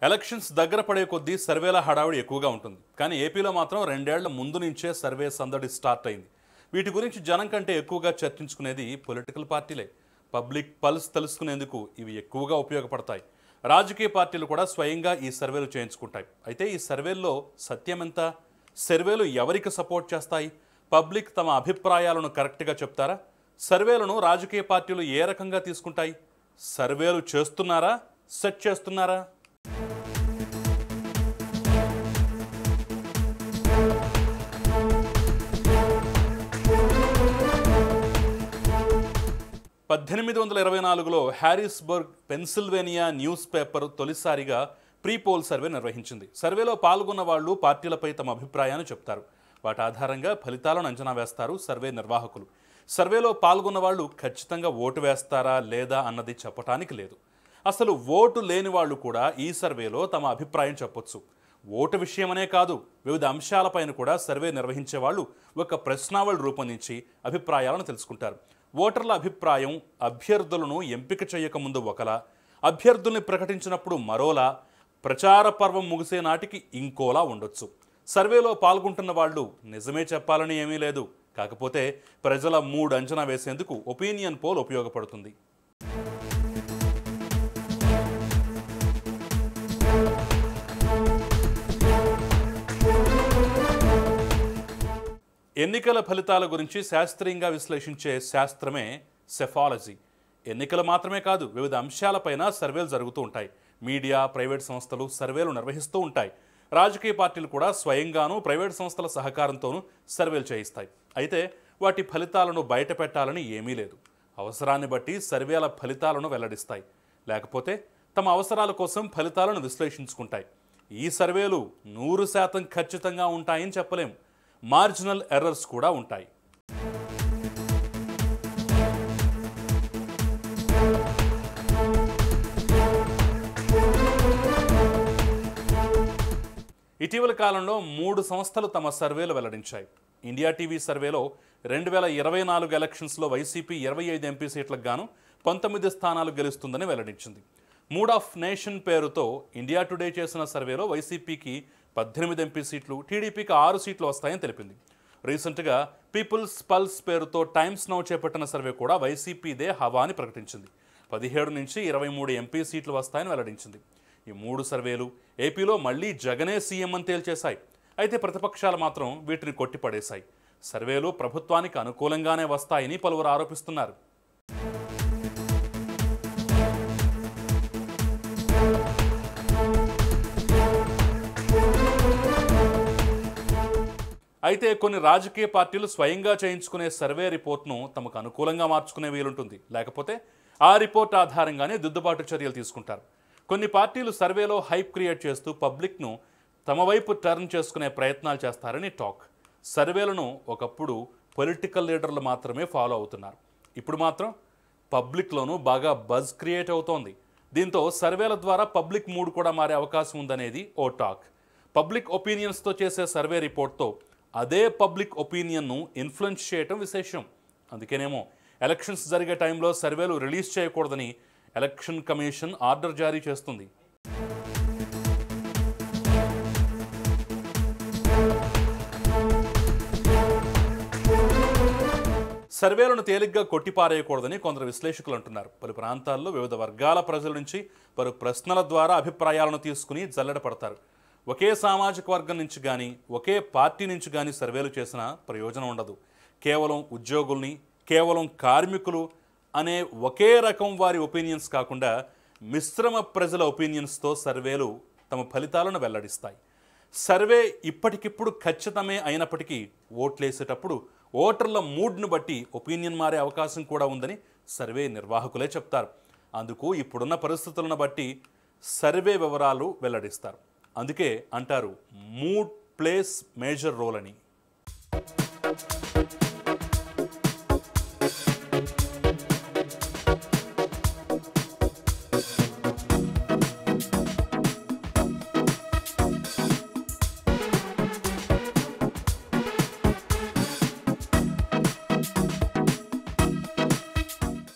elections దగ్గర పడే కొద్దీ సర్వేల హడావుడి ఎక్కువగా ఉంటుంది కానీ ఏపీలో మాత్రం రెండేళ్ల ముందు నుంచే సర్వే సందడి స్టార్ట్ అయింది వీటి గురించి జనం కంటే ఎక్కువగా చర్చించుకునేది పొలిటికల్ పార్టీలే పబ్లిక్ పల్స్ తెలుసుకునేందుకు ఇవి ఎక్కువగా ఉపయోగపడతాయి రాజకీయ పార్టీలు కూడా స్వయంగా ఈ సర్వేలు చేయించుకుంటాయి అయితే ఈ సర్వేల్లో సత్యం ఎంత సర్వేలు ఎవరికి సపోర్ట్ చేస్తాయి పబ్లిక్ తమ అభిప్రాయాలను కరెక్ట్గా చెప్తారా సర్వేలను రాజకీయ పార్టీలు ఏ రకంగా తీసుకుంటాయి సర్వేలు చేస్తున్నారా సెట్ చేస్తున్నారా పద్దెనిమిది వందల ఇరవై నాలుగులో హ్యారిస్బర్గ్ పెన్సిల్వేనియా న్యూస్ పేపర్ తొలిసారిగా ప్రీ పోల్ సర్వే నిర్వహించింది సర్వేలో పాల్గొన్న వాళ్ళు పార్టీలపై తమ అభిప్రాయాన్ని చెప్తారు వాటి ఆధారంగా ఫలితాలను అంచనా వేస్తారు సర్వే నిర్వాహకులు సర్వేలో పాల్గొన్న వాళ్ళు ఖచ్చితంగా ఓటు వేస్తారా లేదా అన్నది చెప్పటానికి లేదు అసలు ఓటు లేని వాళ్ళు కూడా ఈ సర్వేలో తమ అభిప్రాయం చెప్పొచ్చు ఓటు విషయమనే కాదు వివిధ అంశాలపైన కూడా సర్వే నిర్వహించే వాళ్ళు ఒక ప్రశ్నావళి రూపొందించి అభిప్రాయాలను తెలుసుకుంటారు ఓటర్ల అభిప్రాయం అభ్యర్థులను ఎంపిక చేయకముందు ఒకలా అభ్యర్థుల్ని ప్రకటించినప్పుడు మరోలా ప్రచార పర్వం ముగిసే నాటికి ఇంకోలా ఉండొచ్చు సర్వేలో పాల్గొంటున్న వాళ్ళు నిజమే చెప్పాలని ఏమీ లేదు కాకపోతే ప్రజల మూడ్ అంచనా వేసేందుకు ఒపీనియన్ పోల్ ఉపయోగపడుతుంది ఎన్నికల ఫలితాల గురించి శాస్త్రీయంగా విశ్లేషించే శాస్త్రమే సెఫాలజీ ఎన్నికలు మాత్రమే కాదు వివిధ అంశాలపైన సర్వేలు జరుగుతూ ఉంటాయి మీడియా ప్రైవేట్ సంస్థలు సర్వేలు నిర్వహిస్తూ ఉంటాయి రాజకీయ పార్టీలు కూడా స్వయంగానూ ప్రైవేట్ సంస్థల సహకారంతోనూ సర్వేలు చేయిస్తాయి అయితే వాటి ఫలితాలను బయట పెట్టాలని ఏమీ లేదు అవసరాన్ని బట్టి సర్వేల ఫలితాలను వెల్లడిస్తాయి లేకపోతే తమ అవసరాల కోసం ఫలితాలను విశ్లేషించుకుంటాయి ఈ సర్వేలు నూరు శాతం ఖచ్చితంగా ఉంటాయని చెప్పలేం మార్జినల్ ఎర్రర్స్ కూడా ఉంటాయి ఇటీవల కాలంలో మూడు సంస్థలు తమ సర్వేలు వెల్లడించాయి ఇండియా టీవీ సర్వేలో రెండు వేల ఇరవై నాలుగు ఎలక్షన్స్లో వైసీపీ ఇరవై ఐదు ఎంపీ సీట్లకు గాను పంతొమ్మిది స్థానాలు గెలుస్తుందని వెల్లడించింది మూడ్ ఆఫ్ నేషన్ పేరుతో ఇండియా టుడే చేసిన సర్వేలో వైసీపీకి పద్దెనిమిది ఎంపీ సీట్లు టీడీపీకి ఆరు సీట్లు వస్తాయని తెలిపింది రీసెంట్గా పీపుల్స్ పల్స్ పేరుతో టైమ్స్ నౌ చేపట్టిన సర్వే కూడా వైసీపీదే హవా అని ప్రకటించింది పదిహేడు నుంచి ఇరవై మూడు ఎంపీ సీట్లు వస్తాయని వెల్లడించింది ఈ మూడు సర్వేలు ఏపీలో మళ్లీ జగనే సీఎం అని తేల్చేశాయి అయితే ప్రతిపక్షాలు మాత్రం వీటిని కొట్టిపడేశాయి సర్వేలు ప్రభుత్వానికి అనుకూలంగానే వస్తాయని పలువురు ఆరోపిస్తున్నారు అయితే కొన్ని రాజకీయ పార్టీలు స్వయంగా చేయించుకునే సర్వే రిపోర్ట్ను తమకు అనుకూలంగా మార్చుకునే వీలుంటుంది లేకపోతే ఆ రిపోర్ట్ ఆధారంగానే దిద్దుబాటు చర్యలు తీసుకుంటారు కొన్ని పార్టీలు సర్వేలో హైప్ క్రియేట్ చేస్తూ పబ్లిక్ను తమ వైపు టర్న్ చేసుకునే ప్రయత్నాలు చేస్తారని టాక్ సర్వేలను ఒకప్పుడు పొలిటికల్ లీడర్లు మాత్రమే ఫాలో అవుతున్నారు ఇప్పుడు మాత్రం పబ్లిక్లోనూ బాగా బజ్ క్రియేట్ అవుతోంది దీంతో సర్వేల ద్వారా పబ్లిక్ మూడ్ కూడా మారే అవకాశం ఉందనేది ఓ టాక్ పబ్లిక్ ఒపీనియన్స్తో చేసే సర్వే రిపోర్ట్తో అదే పబ్లిక్ ఒపీనియన్ను ఇన్ఫ్లుయెన్స్ చేయటం విశేషం అందుకేనేమో ఎలక్షన్స్ జరిగే టైంలో సర్వేలు రిలీజ్ చేయకూడదని ఎలక్షన్ కమిషన్ ఆర్డర్ జారీ చేస్తుంది సర్వేలను తేలిగ్గా కొట్టిపారేయకూడదని కొందరు విశ్లేషకులు అంటున్నారు పలు ప్రాంతాల్లో వివిధ వర్గాల ప్రజల నుంచి పలు ప్రశ్నల ద్వారా అభిప్రాయాలను తీసుకుని జల్లెడ పడతారు ఒకే సామాజిక వర్గం నుంచి కానీ ఒకే పార్టీ నుంచి కానీ సర్వేలు చేసిన ప్రయోజనం ఉండదు కేవలం ఉద్యోగుల్ని కేవలం కార్మికులు అనే ఒకే రకం వారి ఒపీనియన్స్ కాకుండా మిశ్రమ ప్రజల ఒపీనియన్స్తో సర్వేలు తమ ఫలితాలను వెల్లడిస్తాయి సర్వే ఇప్పటికిప్పుడు ఖచ్చితమే అయినప్పటికీ ఓట్లేసేటప్పుడు ఓటర్ల మూడ్ను బట్టి ఒపీనియన్ మారే అవకాశం కూడా ఉందని సర్వే నిర్వాహకులే చెప్తారు అందుకు ఇప్పుడున్న పరిస్థితులను బట్టి సర్వే వివరాలు వెల్లడిస్తారు అందుకే అంటారు మూడ్ ప్లేస్ మేజర్ రోల్ అని